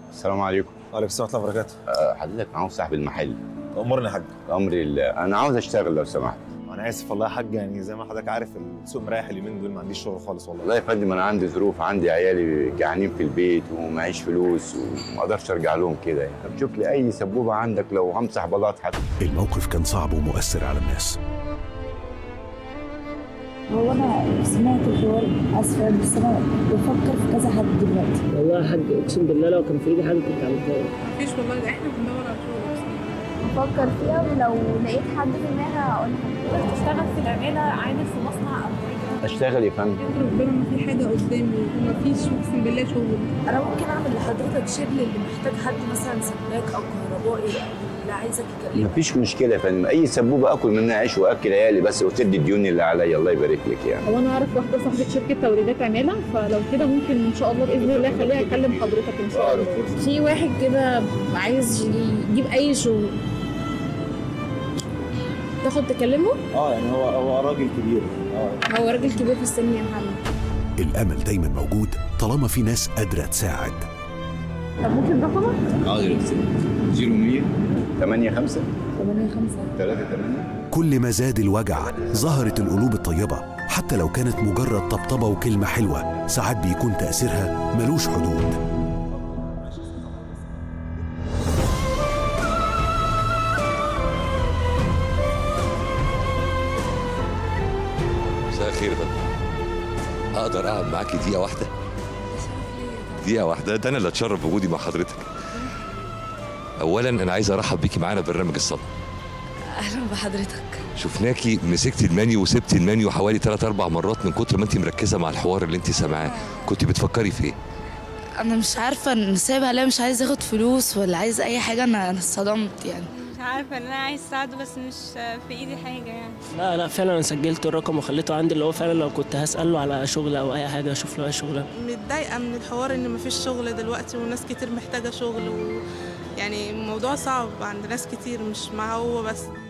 السلام عليكم وعليكم السلام ورحمه الله وبركاته أه، حضرتك عاوز صاحب المحل امرني يا حاج امري الله انا عاوز اشتغل لو سمحت انا اسف والله يا حاج يعني زي ما حضرتك عارف السوق مريح اليومين دول ما عنديش شغل خالص والله والله يا فندم انا عندي ظروف عندي عيالي جعانين في البيت ومعيش فلوس وما اقدرش ارجع لهم كده يعني طب شوف لي اي سبوبه عندك لو همسح بلاط حتى الموقف كان صعب ومؤثر على الناس هو انا سمعت الحوار اسفه بس انا بفكر في كذا حد دلوقتي والله يا حاج اقسم بالله لو كان في ايدي حاجه كنت عملتها مفيش والله ده احنا بندور على شغل بصراحة. بفكر فيها ولو لقيت حد في دماغي هقول تشتغل في العماله عامل في مصنع او حاجه اشتغل يا فندم يا ربنا ما في حاجه قدامي ومفيش اقسم بالله شغل انا ممكن اعمل لحضرتك شبل اللي محتاج حد مثلا سباك او كهربائي او اللي عايزك يكلمك مفيش مشكله يا فندم اي سبوبه اكل منها عيش واكل عيالي بس وتدي الديون اللي عليا الله يبارك لك يعني هو انا اعرف واحده صاحبه شركه توريدات عماله فلو كده ممكن ان شاء الله باذن الله خليها اكلم حضرتك ان شاء الله في واحد كده عايز يجيب اي شغل تاخد تكلمه اه يعني هو هو راجل كبير اه هو راجل كبير في السن يا محمد الأمل دايما موجود طالما في ناس قادرة تساعد طب ممكن رقمك حاضر 0 100 8 5 8 5 3 8 كل ما زاد الوجع ظهرت القلوب الطيبة حتى لو كانت مجرد طبطبة وكلمة حلوة ساعات بيكون تأثيرها ملوش حدود مساء الخير يا فندم اقدر اقعد معاكي دقيقه واحده دقيقه واحده ده انا اللي اتشرف بوجودي مع حضرتك اولا انا عايز ارحب بيكي معانا في برنامج الصدى اهلا بحضرتك شفناكي مسكتي المنيو وسبتي المنيو حوالي 3 4 مرات من كتر ما انت مركزه مع الحوار اللي انت سامعاه كنت بتفكري في ايه انا مش عارفه ان سايبها ليه مش عايز ياخد فلوس ولا عايز اي حاجه انا انا اتصدمت يعني مش عارفه ان انا عايز اساعده بس مش في ايدي حاجه يعني لا لا فعلا انا سجلت الرقم وخليته عندي اللي هو فعلا لو كنت هساله على شغل او اي حاجه اشوف له اي شغل متضايقه من الحوار ان مفيش شغل دلوقتي وناس كتير محتاجه شغل و... يعني الموضوع صعب عند ناس كتير مش مع هو بس